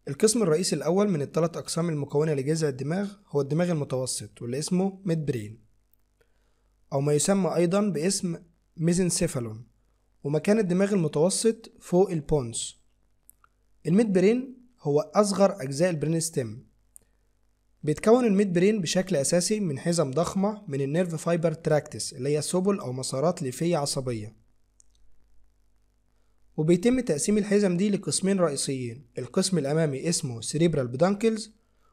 القسم الرئيسي الأول من الثلاث أقسام المكونة لجذع الدماغ هو الدماغ المتوسط واللي اسمه ميد برين أو ما يسمى أيضا باسم ميزنسيفالون ومكان الدماغ المتوسط فوق البونس الميد برين هو أصغر أجزاء البرين ستيم بيتكون الميد برين بشكل أساسي من حزم ضخمة من النيرف فايبر تراكتس اللي هي سبل أو مسارات ليفية عصبية وبيتم تقسيم الحزم دي لقسمين رئيسيين القسم الأمامي اسمه سيريبرال بدانكلز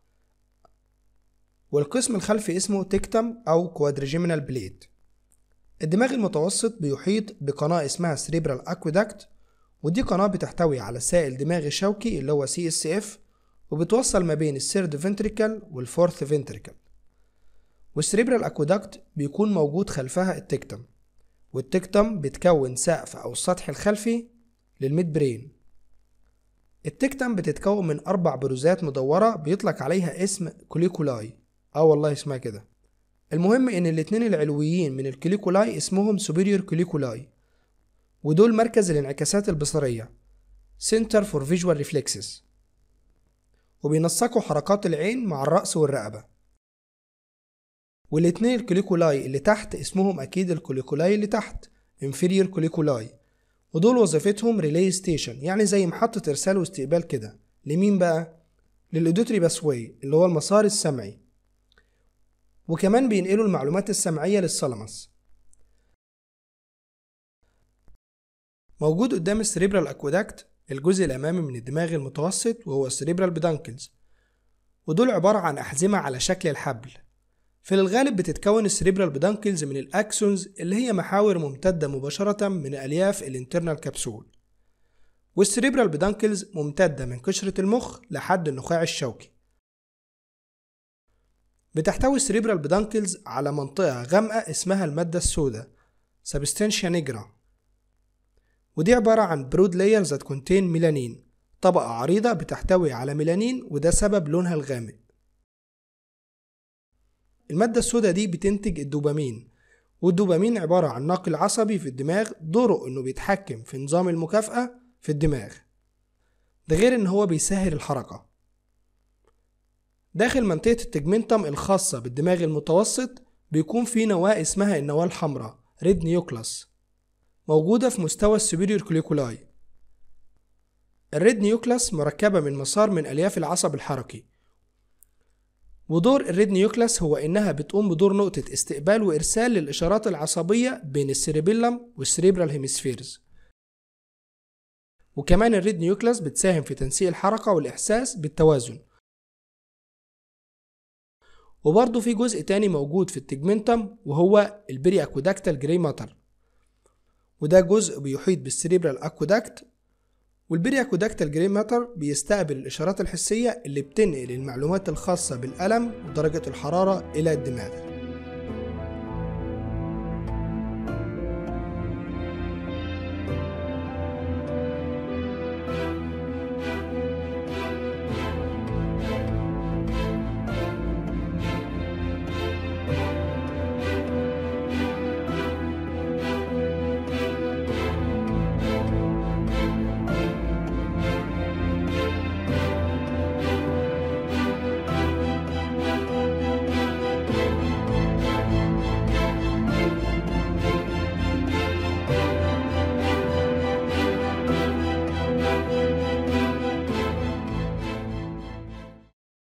والقسم الخلفي اسمه تكتم أو كوادريجيمينال بليد الدماغ المتوسط بيحيط بقناة اسمها سيريبرال أكويدكت ودي قناة بتحتوي على سائل دماغي شوكي اللي هو سي اس اف وبتوصل ما بين السيرد فنتريكل والفورث فنتريكل والسريبرال اكودكت بيكون موجود خلفها التكتم والتكتم بتكون سقف او السطح الخلفي للميد برين التكتم بتتكون من اربع بروزات مدورة بيطلق عليها اسم كوليكولاي اه والله اسمها كده المهم ان الاتنين العلويين من الكوليكولاي اسمهم سوبيريور كوليكولاي ودول مركز الانعكاسات البصرية Center for Visual Reflexes وبينسقوا حركات العين مع الرأس والرقبة والاتنين الكوليكولاي اللي تحت اسمهم أكيد الكوليكولاي اللي تحت inferior كوليكولاي ودول وظيفتهم ريلي ستيشن يعني زي محطة إرسال واستقبال كده لمين بقى؟ للإودوتري باسواي اللي هو المسار السمعي وكمان بينقلوا المعلومات السمعية للثالاموس موجود قدام السريبرال اكوادكت الجزء الامامي من الدماغ المتوسط وهو السريبرال بدانكلز ودول عبارة عن أحزمة على شكل الحبل في الغالب بتتكون السريبرال بدانكلز من الأكسونز اللي هي محاور ممتدة مباشرة من ألياف الانترنال كبسول والسريبرال بدانكلز ممتدة من قشرة المخ لحد النخاع الشوكي بتحتوي السريبرال بدانكلز على منطقة غامقة اسمها المادة السوداء سبستانشيا نيجرا ودي عبارة عن برود لاير ذات كونتين ميلانين طبقة عريضة بتحتوي على ميلانين وده سبب لونها الغامق المادة السوداء دي بتنتج الدوبامين والدوبامين عبارة عن ناقل عصبي في الدماغ دوره انه بيتحكم في نظام المكافأة في الدماغ ده غير ان هو بيسهل الحركة داخل منطقة التجمنتم الخاصة بالدماغ المتوسط بيكون في نواة اسمها النواة الحمراء ريد نيوكلاس موجودة في مستوى السوبيريور كوليكولاي الريد نيوكلاس مركبة من مسار من ألياف العصب الحركي ودور الريد نيوكلاس هو إنها بتقوم بدور نقطة استقبال وإرسال للإشارات العصبية بين السيريبيلم والسريبرال هيمسفيرز وكمان الريد نيوكلاس بتساهم في تنسيق الحركة والإحساس بالتوازن وبرضه في جزء تاني موجود في التجمنتم وهو البري اكوداكتال جراي ماتر وده جزء بيحيط بالسريبرال اكوداكت والبري اكوداكتال جراي ماتر بيستقبل الاشارات الحسيه اللي بتنقل المعلومات الخاصه بالالم ودرجه الحراره الى الدماغ